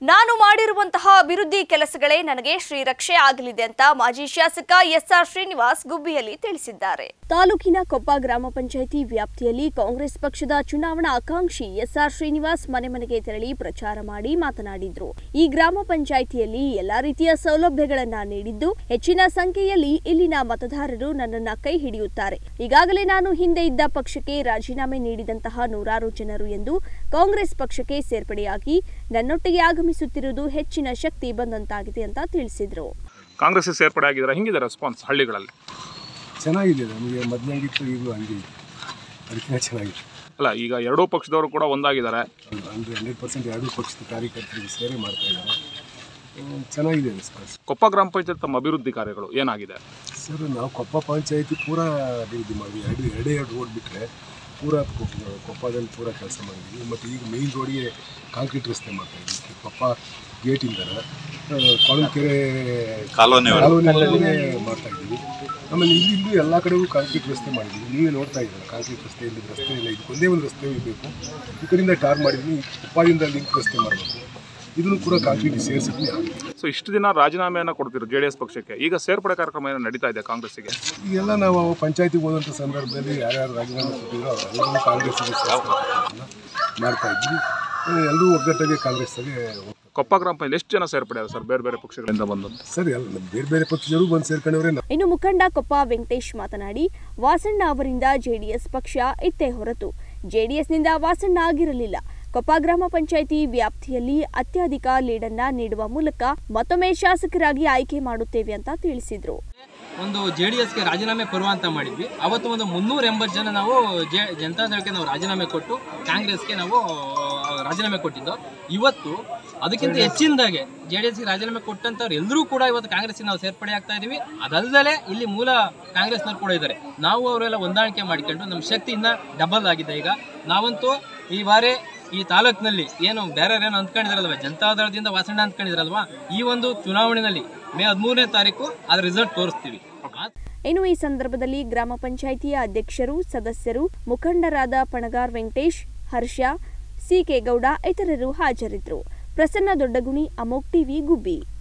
ನಾನು ಮಾಡಿರುವಂತಹ ಅಭಿವೃದ್ಧಿ ಕೆಲಸಗಳೇ ನನಗೆ ಶ್ರೀರಕ್ಷೆ ಆಗಲಿದೆ ಅಂತ ಮಾಜಿ ಶಾಸಕ ಎಸ್ಆರ್ ಶ್ರೀನಿವಾಸ್ ಗುಬ್ಬಿಯಲ್ಲಿ ತಿಳಿಸಿದ್ದಾರೆ ತಾಲೂಕಿನ ಕೊಪ್ಪ ಗ್ರಾಮ ಪಂಚಾಯಿತಿ ವ್ಯಾಪ್ತಿಯಲ್ಲಿ ಕಾಂಗ್ರೆಸ್ ಪಕ್ಷದ ಚುನಾವಣಾ ಆಕಾಂಕ್ಷಿ ಎಸ್ಆರ್ ಶ್ರೀನಿವಾಸ್ ಮನೆ ಮನೆಗೆ ತೆರಳಿ ಪ್ರಚಾರ ಮಾಡಿ ಮಾತನಾಡಿದ್ರು ಈ ಗ್ರಾಮ ಪಂಚಾಯಿತಿಯಲ್ಲಿ ಎಲ್ಲಾ ರೀತಿಯ ಸೌಲಭ್ಯಗಳನ್ನ ನೀಡಿದ್ದು ಹೆಚ್ಚಿನ ಸಂಖ್ಯೆಯಲ್ಲಿ ಇಲ್ಲಿನ ಮತದಾರರು ನನ್ನನ್ನ ಕೈ ಹಿಡಿಯುತ್ತಾರೆ ಈಗಾಗಲೇ ನಾನು ಹಿಂದೆ ಇದ್ದ ಪಕ್ಷಕ್ಕೆ ರಾಜೀನಾಮೆ ನೀಡಿದಂತಹ ನೂರಾರು ಜನರು ಎಂದು ಕಾಂಗ್ರೆಸ್ ಪಕ್ಷಕ್ಕೆ ಸೇರ್ಪಡೆಯಾಗಿ ನನ್ನೊಟ್ಟಿಗೆ ಆಗಮಿಸುತ್ತಿರುವುದು ಹೆಚ್ಚಿನ ಶಕ್ತಿ ಬಂದಂತಾಗಿದೆ ಅಂತ ತಿಳಿಸಿದ್ರು ಕಾಂಗ್ರೆಸ್ಗೆ ಸೇರ್ಪಡೆ ಆಗಿದ್ದಾರೆ ಹಿಂಗಿದೆ ರೆಸ್ಪಾನ್ಸ್ ಹಳ್ಳಿಗಳಲ್ಲಿ ಚೆನ್ನಾಗಿದೆ ನಮಗೆ ಮೊದಲಂಗಿತ್ತು ಈಗಲೂ ಹಂಗೆ ಇದೆ ಅದಕ್ಕಿಂತ ಚೆನ್ನಾಗಿದೆ ಅಲ್ಲ ಈಗ ಎರಡೂ ಪಕ್ಷದವರು ಕೂಡ ಒಂದಾಗಿದ್ದಾರೆ ಅಂದರೆ ಹಂಡ್ರೆಡ್ ಪರ್ಸೆಂಟ್ ಎರಡೂ ಪಕ್ಷದ ಕಾರ್ಯಕರ್ತರಿಗೆ ಸೇವೆ ಮಾಡ್ತಾ ಇದ್ದಾರೆ ಹ್ಮ್, ಚೆನ್ನಾಗಿದೆ ರೆಸ್ಪಾನ್ಸ್ ಕೊಪ್ಪ ಗ್ರಾಮ ಪಂಚಾಯತ್ ತಮ್ಮ ಅಭಿವೃದ್ಧಿ ಕಾರ್ಯಗಳು ಏನಾಗಿದೆ ಸರ್ ನಾವು ಕೊಪ್ಪ ಪಂಚಾಯತಿ ಪೂರ ಅಭಿವೃದ್ಧಿ ಮಾಡಿದ್ವಿ ಎರಡು ಎರಡೇ ಎರಡು ರೋಡ್ ಬಿಟ್ಟರೆ ಪೂರ ಕೊಪ್ಪ- ಕೊಪ್ಪದಲ್ಲಿ ಪೂರ ಕೆಲಸ ಮಾಡಿದ್ವಿ ಮತ್ತು ಈಗ ಮೇಯ್ನ್ ರೋಡಿಗೆ ಕಾಂಕ್ರೀಟ್ ರಸ್ತೆ ಮಾಡ್ತಾ ಇದ್ವಿ ಕೊಪ್ಪ ಗೇಟಿಂದ ಕೊಳಂಕೆರೆ ಕಾಲೋನಿವರೆಗೆ ಮಾಡ್ತಾ ಇದ್ದೀವಿ ಆಮೇಲೆ ಇಲ್ಲಿ ಇಲ್ಲಿ ಎಲ್ಲ ಕಡೆಗೂ ಕಾಂಕ್ರೀಟ್ ರಸ್ತೆ ಮಾಡಿದ್ವಿ ನೀವೇ ನೋಡ್ತಾ ಇದ್ದೀರ ಕಾಂಕ್ರೀಟ್ ರಸ್ತೆ ಇಲ್ಲಿ ರಸ್ತೆ ಇಲ್ಲ ಇದು ಒಂದೇ ಒಂದು ರಸ್ತೆ ಬೇಕು ಈ ಕಡೆಯಿಂದ ಟಾರ್ ಮಾಡಿದ್ವಿ ಕೊಪ್ಪದಿಂದ ಲಿಂಕ್ ರಸ್ತೆ ಮಾಡಬೇಕು ಇದನ್ನು ಕೂಡ ಕಾಂಕ್ರೀಟ್ ಸೇರಿಸಿದ್ವಿ ಆಗಿದೆ ಸೊ ಇಷ್ಟು ದಿನ ರಾಜೀನಾಮೆಯನ್ನು ಕೊಡ್ತಿದ್ರು ಜೆ ಡಿ ಎಸ್ ಪಕ್ಷಕ್ಕೆ ಈಗ ಸೇರ್ಪಡೆ ಕಾರ್ಯಕ್ರಮ ಏನೋ ನಡೀತಾ ಇದೆ ಕಾಂಗ್ರೆಸ್ಸಿಗೆ ಈಗೆಲ್ಲ ನಾವು ಪಂಚಾಯತಿಗೆ ಹೋದಂಥ ಸಂದರ್ಭದಲ್ಲಿ ಯಾರ್ಯಾರು ರಾಜೀನಾಮೆ ಕೊಟ್ಟಿದ್ರು ಅವರೆಲ್ಲರೂ ಕಾಂಗ್ರೆಸ್ಸಿಗೆ ಸೇರ್ಸ್ಕೊಳ್ತಕ್ಕಂಥದ್ದನ್ನ ಮಾಡ್ತಾ ಇದ್ವಿ ಎಲ್ಲರೂ ಒಗ್ಗಟ್ಟಾಗಿ ಕಾಂಗ್ರೆಸ್ಸಿಗೆ ಹೋಗ್ತಾರೆ ಕೊಪ್ಪ ಗ್ರಾಮ ಪಂಚಾಯತ್ ಎಷ್ಟು ಜನ ಸೇರ್ಪಡೆ ಆಗಿದೆ ಸರ್ ಬೇರೆ ಬೇರೆ ಪಕ್ಷಗಳಿಂದ ಬಂದು ಸರಿ ಅಲ್ಲ ಬೇರೆ ಬೇರೆ ಪಕ್ಷದವರು ಬಂದು ಸೇರ್ಕೊಂಡವ್ರೆ ಇನ್ನು ಮುಖಂಡ ಕೊಪ್ಪ ವೆಂಕಟೇಶ್ ಮಾತನಾಡಿ ವಾಸಣ್ಣ ಅವರಿಂದ ಜೆಡಿಎಸ್ ಪಕ್ಷ ಇತ್ತೇ ಹೊರತು ಜೆಡಿಎಸ್ನಿಂದ ವಾಸಣ್ಣ ಆಗಿರಲಿಲ್ಲ ಕೊಪ್ಪ ಗ್ರಾಮ ಪಂಚಾಯಿತಿ ವ್ಯಾಪ್ತಿಯಲ್ಲಿ ಅತ್ಯಧಿಕ ಲೀಡನ್ನ ನೀಡುವ ಮೂಲಕ ಮತ್ತೊಮ್ಮೆ ಶಾಸಕರಾಗಿ ಆಯ್ಕೆ ಮಾಡುತ್ತೇವೆ ಅಂತ ತಿಳಿಸಿದ್ರು ಒಂದು ಜೆ ಡಿ ಎಸ್ಗೆ ರಾಜೀನಾಮೆ ಕೊಡುವ ಅಂತ ಮಾಡಿದ್ವಿ ಅವತ್ತು ಒಂದು ಮುನ್ನೂರ ಎಂಬತ್ತು ಜನ ನಾವು ಜೆ ಜನತಾದಳಕ್ಕೆ ನಾವು ರಾಜೀನಾಮೆ ಕೊಟ್ಟು ಕಾಂಗ್ರೆಸ್ಗೆ ನಾವು ಆ, ರಾಜೀನಾಮೆ ಕೊಟ್ಟಿದ್ದು ಇವತ್ತು ಅದಕ್ಕಿಂತ ಹೆಚ್ಚಿನದಾಗೆ ಜೆ ಡಿ ಎಸ್ಗೆ ರಾಜೀನಾಮೆ ಕೊಟ್ಟಂತವ್ರು ಎಲ್ಲರೂ ಕೂಡ ಇವತ್ತು ಕಾಂಗ್ರೆಸ್ಗೆ ನಾವು ಸೇರ್ಪಡೆ ಆಗ್ತಾ ಇದೀವಿ ಅದಲ್ಲದೆ ಇಲ್ಲಿ ಮೂಲ ಕಾಂಗ್ರೆಸ್ನವ್ರು ಕೂಡ ಇದ್ದಾರೆ ನಾವು ಅವರೆಲ್ಲ ಹೊಂದಾಣಿಕೆ ಮಾಡಿಕೊಂಡು ನಮ್ಮ ಶಕ್ತಿ ಇನ್ನ ಡಬಲ್ ಆಗಿದೆ ಈಗ ನಾವಂತೂ ಈ ಬಾರಿ ಈ ತಾಲೂಕಿನಲ್ಲಿ ಏನು ಬೇರೆ ಏನು ಅಂದ್ಕೊಂಡಿದಾರಲ್ವ ಜನತಾದಳದಿಂದ ವಾಸಣ್ಣ ಅಂದ್ಕೊಂಡಿದಾರಲ್ವಾ ಈ ಒಂದು ಚುನಾವಣೆಯಲ್ಲಿ ಮೇ ಹದಿಮೂರನೇ ತಾರೀಕು ಅದ್ರ ರಿಸಲ್ಟ್ ತೋರಿಸ್ತೀವಿ ಆ- ಇನ್ನು ಈ ಸಂದರ್ಭದಲ್ಲಿ ಗ್ರಾಮ ಪಂಚಾಯಿತಿಯ ಅಧ್ಯಕ್ಷರು ಸದಸ್ಯರು ಮುಖಂಡರಾದ ಪಣಗಾರ್ ವೆಂಕಟೇಶ್ ಹರ್ಷ ಸಿಕೆ ಗೌಡ ಇತರರು ಹಾಜರಿದ್ದರು ಪ್ರಸನ್ನ ದೊಡ್ಡಗುಣಿ ಅಮೋಕ್ ಟಿವಿ ಗುಬ್ಬಿ